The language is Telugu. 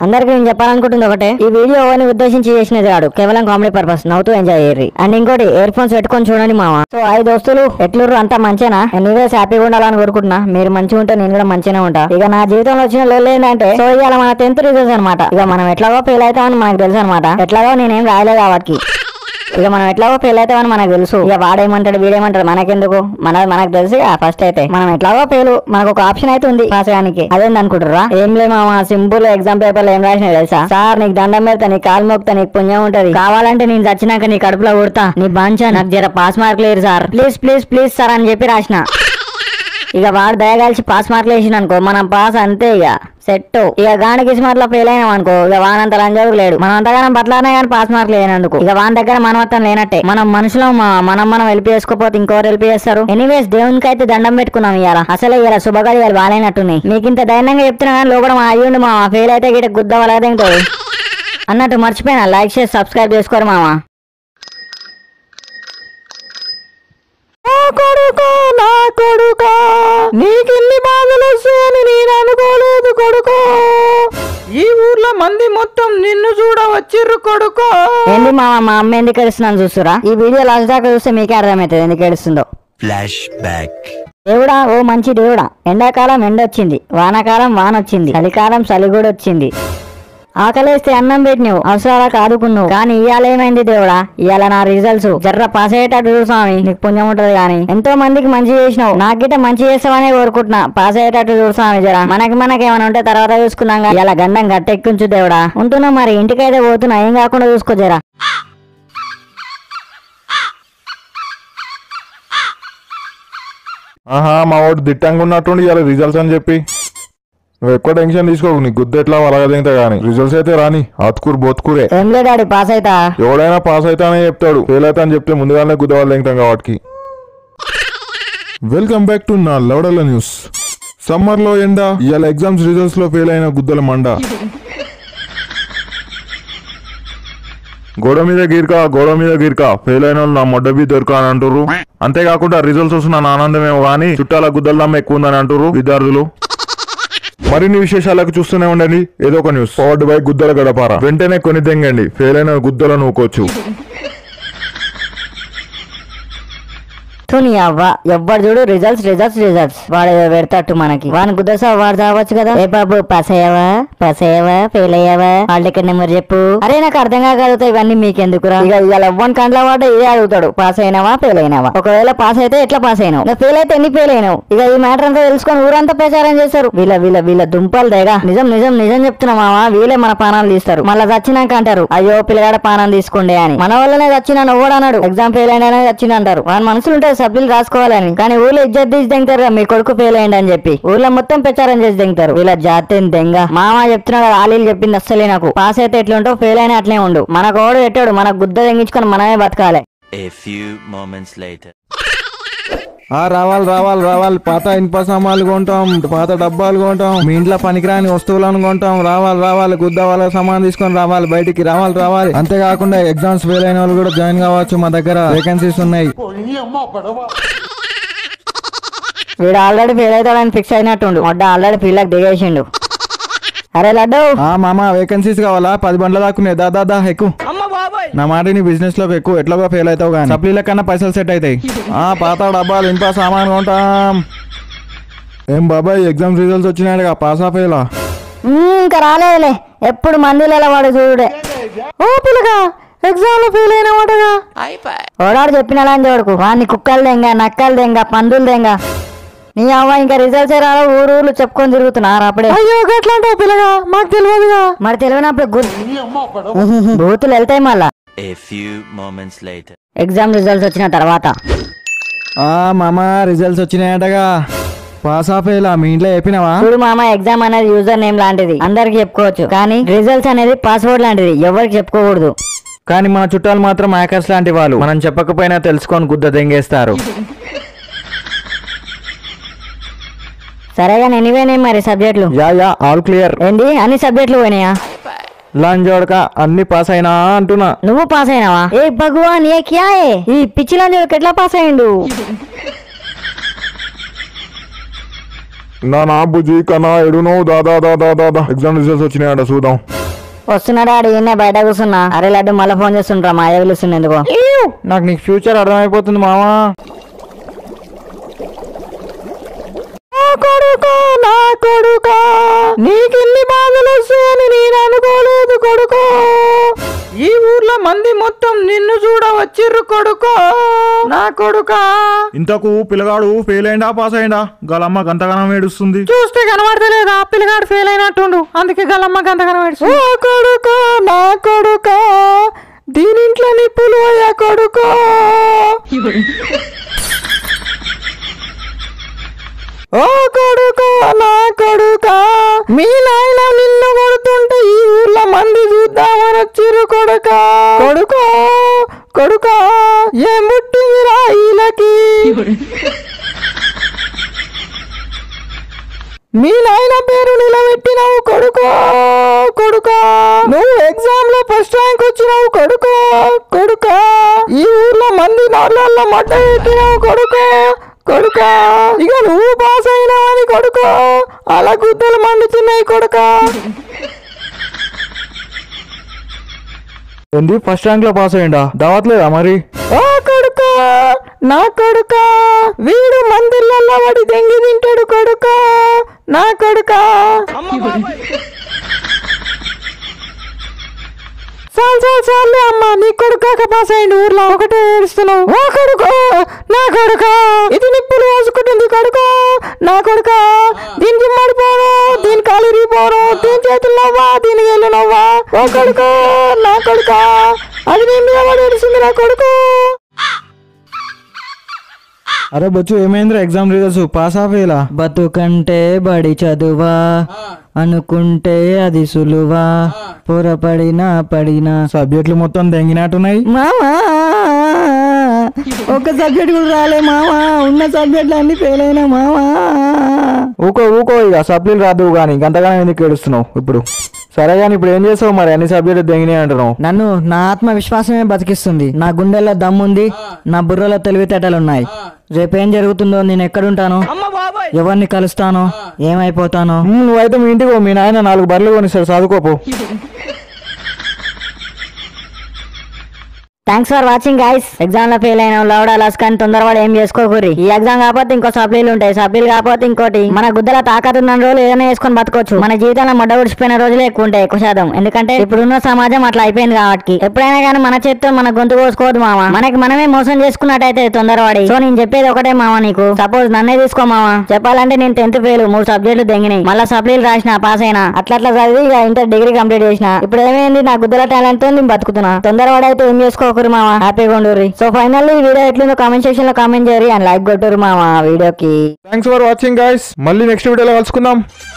అందరికి నేను చెప్పాలనుకుంటుంది ఒకటే ఈ వీడియో ఎవరిని ఉద్దేశించి చేసినది కాదు కేవలం కామెడీ పర్పస్ నవ్వుతూ ఎంజాయ్ చేయరు అండ్ ఇంకోటి ఇయర్ ఫోన్స్ పెట్టుకొని చూడండి మామ సో ఐదు దోస్తులు ఎట్లుర్రు అంతా మంచినా ఎనీవేస్ హ్యాపీగా ఉండాలని కోరుకుంటున్నా మీరు మంచిగా ఉంటే నేను కూడా మంచిగానే ఉంటా ఇక నా జీవితంలో వచ్చిన లోల్ ఏంటంటే సో ఇవాళ మన టెన్త్ రిజల్ట్స్ అనమాట ఇక మనం ఎట్లాగో ఫెయిల్ అవుతామని మనకు తెలుసు అనమాట ఎట్లాగో నేనేం రాయలేదు కాబట్టి ఇక మనం ఎట్లాగో ఫెయిల్ అవుతామని మనకు తెలుసు ఇక వాడేమంటాడు వీడేమంటాడు మనకెందుకు మన మనకు తెలుసు ఫస్ట్ అయితే మనం ఎట్లాగో ఫెయిల్ మనకు ఒక ఆప్షన్ అయితే ఉంది పాస్ అయ్యానికి అదేంది అనుకుంటారా ఏం లేదు మామ సింపుల్ ఎగ్జామ్ పేపర్ లో ఏం రాసిన తెలుసా సార్ నీకు దండం పెడతా నీ కాలు మోపుతా నీకు పుణ్యం ఉంటది కావాలంటే నేను చచ్చినాక నీ కడుపులో కొడతా నీ బాంచా నాకు జర పాస్ మార్క్ లేరు sir please please please sir అని చెప్పి రాసిన ఇక వాడు దయగాల్చి పాస్ మార్కులు వేసిన అనుకో మనం పాస్ అంతే ఇక సెట్ ఇక గాని కిస్మట్లో ఫెయిల్ అయినాం అనుకో ఇక వానంత లంజోకు లేడు మనం అంతగానం బట్లానే కానీ పాస్ మార్కులు లేనందుకు ఇక వాని దగ్గర మనవత్తం లేనట్టే మనం మనుషులు మనం మనం వెళ్ళి వేసుకోపోతే ఇంకోరు వెళ్ళి చేస్తారు ఎనీవేస్ దేవునికి అయితే దండం పెట్టుకున్నాం ఇవాళ అసలే ఇలా శుభగడియాలు బాగాలేనట్టున్నాయి మీకు ఇంత ధైర్యంగా చెప్తున్నా కానీ లోపల మా అయ్యుండి మా ఫెయిల్ అయితే గిట గుద్ద వాళ్ళదేంటో అన్నట్టు మర్చిపోయినా లైక్ చేసి సబ్స్క్రైబ్ చేసుకోరు మామ నా కొడుకు నా కొడుక నీకిన్ని బాధలు వస్తాయని నేను అనుకోలేదు కొడుకు ఈ ఊర్లో మంది మొత్తం నిన్ను చూడ వచ్చిర్రు కొడుకు ఏంది మామ మా అమ్మ ఎందుకు ఏడుస్తున్నాను చూస్తురా ఈ వీడియో లాస్ట్ దాకా చూస్తే మీకే అర్థమవుతుంది ఎందుకు ఏడుస్తుందో Flashback. దేవుడా ఓ మంచి దేవుడా ఎండాకాలం ఎండ వచ్చింది వానాకాలం వాన వచ్చింది చలికాలం చలి కూడా వచ్చింది ఆకలేస్తే అన్నం పెట్టినావు అవసరాలకు ఆదుకున్నావు కానీ ఇవాళ ఏమైంది దేవుడా ఇవాళ నా రిజల్ట్స్ జర్ర పాస్ అయ్యేటట్టు చూడు స్వామి నీకు పుణ్యం ఉంటది కానీ ఎంతో మందికి మంచి చేసినావు నాకు గిట్ట మంచి చేస్తావనే కోరుకుంటున్నా పాస్ అయ్యేటట్టు చూడు స్వామి జర మనకి మనకి ఏమైనా ఉంటే తర్వాత చూసుకున్నాం ఇలా గండం గట్టెక్కించు దేవుడా ఉంటున్నా మరి ఇంటికైతే పోతున్నా ఏం కాకుండా చూసుకో జరా ఆహా మా వాడు దిట్టంగా ఉన్నట్టుండి ఇవాళ రిజల్ట్స్ అని చెప్పి నువ్వు ఎక్కువ టెన్షన్ తీసుకోకు నీ గుద్ద ఎట్లా వలగదింతా గానీ రిజల్ట్స్ అయితే రాని అతుకూరు బొత్తుకూరే ఏం లేడాడి పాస్ అయితా ఎవడైనా పాస్ అవుతానే చెప్తాడు ఫెయిల్ అవుతా అని చెప్తే ముందుగానే గుద్ద వాళ్ళు దింటాం కాబట్టి వెల్కమ్ బ్యాక్ టు నా లవడల న్యూస్ సమ్మర్ లో ఎండ ఇవాళ ఎగ్జామ్స్ రిజల్ట్స్ లో ఫెయిల్ అయిన గుద్దల మండ గోడ మీద గిరిక గోడ మీద గిరిక ఫెయిల్ అయిన వాళ్ళు నా మొడ్డబి దొరక అని అంటారు అంతేకాకుండా రిజల్ట్స్ వస్తున్న నా ఆనందమేమో కానీ చుట్టాల గుద్దలమ్మ ఎక్కువ ఉందని అంటారు విద్యార్థులు మరిన్ని విశేషాలకు చూస్తూనే ఉండండి ఏదో ఒక న్యూస్ పవర్డ్ బై గుద్దల గడపార వెంటనే కొని తెంగండి ఫెయిల్ అయిన గుద్దల నూకోవచ్చు తుని అవ్వ ఎవ్వడు చూడు రిజల్ట్స్ రిజల్ట్స్ రిజల్ట్స్ వాడు ఏదో పెడతాట్టు మనకి వాని కుదరసా వాడు చావచ్చు కదా ఏ బాబు పాస్ అయ్యావా పాస్ అయ్యావా ఫెయిల్ అయ్యావా వాళ్ళ టికెట్ నెంబర్ చెప్పు అరే నాకు అర్థం కాగలుగుతాయి ఇవన్నీ మీకెందుకురా ఇక ఇవాళ ఎవ్వని కంట్లో వాడు ఇదే అడుగుతాడు పాస్ అయినావా ఫెయిల్ అయినావా ఒకవేళ పాస్ అయితే ఎట్లా పాస్ అయినావు ఇంకా ఫెయిల్ అయితే ఎన్ని ఫెయిల్ అయినావు ఇక ఈ మ్యాటర్ అంతా తెలుసుకొని ఊరంతా ప్రచారం చేశారు వీళ్ళ వీళ్ళ వీళ్ళ దుంపలు దేగా నిజం నిజం నిజం చెప్తున్నా మావా వీళ్ళే మన పానాలు తీస్తారు మళ్ళీ చచ్చినాక అంటారు అయ్యో పిల్లగాడ పానం తీసుకోండి అని మన వల్లనే చచ్చినా నువ్వు కూడా అన్నాడు ఎగ్జామ్ ఫెయిల్ అయినా చచ్చిన అంటారు వాళ్ళ మనసులు ఉంటాయి సభ్యులు రాసుకోవాలని కానీ ఊర్లో ఇజ్జత్ తీసి దింగుతారు మీ కొడుకు ఫెయిల్ అయ్యండి అని చెప్పి ఊర్లో మొత్తం ప్రచారం చేసి దింగుతారు వీళ్ళ జాతి దెంగ మామ చెప్తున్నాడు ఆలీలు చెప్పింది అస్సలే నాకు పాస్ అయితే ఎట్లుంటావు ఫెయిల్ అయినా అట్లే ఉండు మన కోడు పెట్టాడు మన గుద్ద తెంగించుకొని మనమే బతకాలి A few moments later. ఆ రావాలి రావాలి రావాలి పాత ఇనుప సామాన్లు కొంటాం పాత డబ్బాలు కొంటాం మీ ఇంట్లో పనికిరాని వస్తువులను కొంటాం రావాలి రావాలి గుద్ద వాళ్ళ సామాన్ తీసుకొని రావాలి బయటికి రావాలి రావాలి అంతేకాకుండా ఎగ్జామ్స్ ఫెయిల్ అయిన వాళ్ళు కూడా జాయిన్ కావచ్చు మా దగ్గర వేకెన్సీస్ ఉన్నాయి వీడు ఆల్రెడీ ఫెయిల్ అవుతాడని ఫిక్స్ అయినట్టుండు మొడ్డ ఆల్రెడీ ఫీల్కి దిగేసిండు అరే లడ్డు ఆ మామ వేకెన్సీస్ కావాలా పది బండ్ల దాకునే దా దా దా ఎక్కువ నా మాట నీ బిజినెస్ లోకి ఎక్కువ ఎట్లాగో ఫెయిల్ అవుతావు కానీ సప్లీల కన్నా పైసలు సెట్ అవుతాయి ఆ పాత డబ్బాలు ఇనుప సామాన్ కొంటాం ఏం బాబాయ్ ఎగ్జామ్స్ రిజల్ట్స్ వచ్చినాడుగా పాస్ ఆఫ్ అయ్యేలా మ్మ్, ఇంకా రాలేదులే ఎప్పుడు మందులలో వాడు చూడే ఓ పిల్లగా ఎగ్జామ్ లో ఫెయిల్ అయిన వాటగా ఓడాడు చెప్పిన అని చూడకు వాడిని కుక్కలు దెంగ నక్కలు దెంగ పందులు దెంగ నీ అవ్వ ఇంకా రిజల్ట్స్ రాలో ఊరు ఊర్లు చెప్పుకొని తిరుగుతున్నారు అప్పుడే అయ్యో గట్లాంటే పిల్లగా మాకు తెలియదుగా మరి తెలియనప్పుడు గు- బూతులు వెళ్తాయి మళ్ళా A few moments later. Exam results వచ్చిన తర్వాత ఆ మామ రిజల్ట్స్ వచ్చినాయటగా పాస్ ఆఫ్ అయ్యేలా మీ ఇంట్లో చెప్పినావా చూడు మామ ఎగ్జామ్ అనేది యూజర్ నేమ్ లాంటిది అందరికి చెప్పుకోవచ్చు కానీ రిజల్ట్స్ అనేది పాస్వర్డ్ లాంటిది ఎవరికి చెప్పుకోకూడదు కానీ మన చుట్టాలు మాత్రం హ్యాకర్స్ లాంటి వాళ్ళు మనం చెప్పకపోయినా తెలుసుకొని గుద్ద దెంగేస్తారు సరేగా ఎనివేనే మరి సబ్జెక్టులు యా యా ఆల్ క్లియర్ ఏంటి అన్ని సబ్జెక్టులు పోయినాయా లాంజోడక అన్ని పాస్ అయినా అంటున్నా నువ్వు పాస్ అయినావా ఏ భగవాన్ ఏ క్యా ఏ ఈ పిచ్చి లాంటి ఎట్లా పాస్ అయ్యిండు నా నా బుజ్జి కన్నా ఎడునో దాదా దాదా దాదా ఎగ్జామ్ రిజల్ట్స్ వచ్చినాయంట చూద్దాం వస్తున్నాడా ఆడు ఈయనే బయట కూర్చున్నా అరే లడ్డు మళ్ళీ ఫోన్ చేస్తుండ్రా మా అయ్య పిలుస్తుంది ఎందుకో నాకు నీకు ఫ్యూచర్ అర్థమైపోతుంది మామా కొడుకా నా కొడుకా నీకిన్ని బాధలు వస్తాయని నేను అనుకోలేదు కొడుకో ఈ ఊర్లో మంది మొత్తం నిన్ను చూడ వచ్చిర్రు కొడుకో నా కొడుకా ఇంతకు పిల్లగాడు ఫెయిల్ అయిందా పాస్ అయిందా గలమ్మ గంతగానం ఏడుస్తుంది చూస్తే కనబడతలేదా పిల్లగాడు ఫెయిల్ అయినట్టుండు అందుకే గలమ్మ గంతగనం ఓ కొడుకో నా కొడుకా దీనింట్లో నిప్పులు అయ్యా కొడుకో ఓ కొడుకో నా కొడుకా మీ నాయన నిన్ను కొడుతుంటే ఈ ఊర్లో మంది చూద్దామని వచ్చిర్రు కొడుకా కొడుకో కొడుకా ఏం పుట్టిందిరా ఈలకి మీ నాయన పేరు నిలబెట్టినావు కొడుకో కొడుకా నువ్వు ఎగ్జామ్ లో ఫస్ట్ ర్యాంక్ వచ్చినావు కొడుకో కొడుకా ఈ ఊర్లో మంది నోళ్ళల్లో మడ్డ పెట్టినావు కొడుకో కొడుకా ఇక నువ్వు పాస్ అయినావని కొడుకో అలా గుద్దలు మండుతున్నాయి కొడుకా ఏంది ఫస్ట్ ర్యాంక్ లో పాస్ అయ్యిండా దావట్లేదా మరి ఓ కొడుకా నా కొడుకా వీడు మందిర్లలో వాడి దెంగి తింటాడు కొడుకా నా కొడుకా చాలు చాలు చాలు అమ్మ నీ కొడుకాక పాస్ అయ్యిండు ఊర్లో ఒకటే ఏడుస్తున్నావు ఓ కొడుకు నా కొడుక ఇది నిప్పులు పోసుకుంటుంది కొడుకు నా కొడుక దీనికి మడిపోను దీని కాలు ఇరిగిపోను దీని చేతులు నవ్వా దీని ఎల్లు నవ్వా ఓ కొడుకు నా కొడుక అది నీ మీద పడి ఏడుస్తుంది నా కొడుకు అరే బొచ్చు ఏమైందిరా ఎగ్జామ్ రిజల్ట్స్ పాస్ ఆఫేలా బతుకంటే బడి చదువా అనుకుంటే అది సులువా పొరపడినా పడినా సబ్జెక్టులు మొత్తం దెంగినట్టున్నాయి మామా ఒక సబ్జెక్ట్ కూడా రాలే మామా ఉన్న సబ్జెక్టులు అన్ని ఫెయిల్ అయినా మామా ఊకో ఊకో ఇక సప్లీలు రాదు కానీ గంతగానం ఎందుకు ఏడుస్తున్నావు ఇప్పుడు సరే కానీ ఇప్పుడు ఏం చేస్తావు మరి అన్ని సబ్జెక్టులు దెంగినాయి అంటున్నావు నన్ను నా ఆత్మవిశ్వాసమే బతికిస్తుంది నా గుండెల్లో దమ్ముంది నా బుర్రలో తెలివితేటలు ఉన్నాయి రేపేం జరుగుతుందో నేను ఎక్కడుంటాను ఎవరిని కలుస్తానో ఏమైపోతానో నువ్వైతే మీ ఇంటికి పో, మీ నాయన నాలుగు బర్రెలు కొనిస్తాడు చదువుకోపో thanks for watching guys exam లో ఫెయిల్ అయిన లౌడా లాస్ కానీ తొందరపడి ఏం చేసుకోకూరి ఈ ఎగ్జామ్ కాకపోతే ఇంకో సప్లీలు ఉంటాయి సప్లీలు కాకపోతే ఇంకోటి మన గుద్దల తాకత్ ఉన్న రోజులు ఏదైనా వేసుకొని బతకొచ్చు మన జీవితంలో మొడ్డ ఉడిచిపోయిన రోజులే ఎక్కువ ఉంటాయి ఎక్కువ శాతం ఎందుకంటే ఇప్పుడున్న సమాజం అట్లా అయిపోయింది కాబట్టి ఎప్పుడైనా కానీ మన చేతితో మన గొంతు కోసుకోవద్దు మామ మనకి మనమే మోసం చేసుకున్నట్టయితే తొందరపడి సో నేను చెప్పేది ఒకటే మామ నీకు సపోజ్ నన్నే తీసుకో మామ చెప్పాలంటే నేను టెన్త్ ఫెయిల్ మూడు సబ్జెక్టులు దెంగినాయి మళ్ళీ సప్లీలు రాసిన పాస్ అయినా అట్లా అట్లా చదివి ఇక ఇంటర్ డిగ్రీ కంప్లీట్ చేసిన ఇప్పుడు ఏమైంది నా గుద్దల టాలెంట్ తో నేను బతుకుతున్నా తొందరపడి అయితే ఏం చేసుకోకరు మామ హ్యాపీగా ఉండరు సో ఫైనల్లీ ఈ వీడియో ఎట్లుందో కామెంట్ సెక్షన్ లో కామెంట్ చేయరు అండ్ లైక్ కొట్టురు మామ వీడియోకి థ్యాంక్స్ ఫర్ వాచింగ్ గైస్ మళ్ళీ నెక్స్ట్ వీడియోలో కలుసుకుందాం